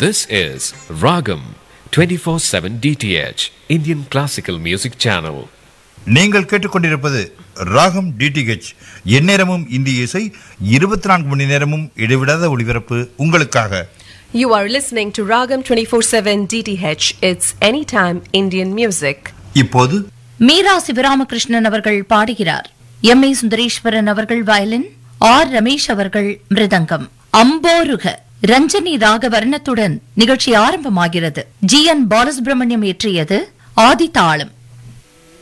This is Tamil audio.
This is Ragam 24/7 DTH Indian Classical Music Channel. நீங்கள் கேட்டுக்கொண்டிருப்பது ராகம் டிடிஹெச் எந்நேரமும் இந்திய இசை இருபத்தி நான்கு மணி நேரமும் இடைவிடாத ஒளிபரப்பு உங்களுக்காக You are listening to Ragam 24/7 DTH. It's anytime Indian music. இப்போது மீரா சிவராமகிருஷ்ணன் அவர்கள் பாடுகிறார் எம் ஏ சுந்தரேஸ்வரன் அவர்கள் வயலின் ஆர் ரமேஷ் அவர்கள் மிருதங்கம் அம்போருக ரஞ்சனி ராக வர்ணத்துடன் நிகழ்ச்சி ஆரம்பமாகிறது ஜி என் பாலசுப்ரமணியம் இயற்றியது ஆதி தாளம்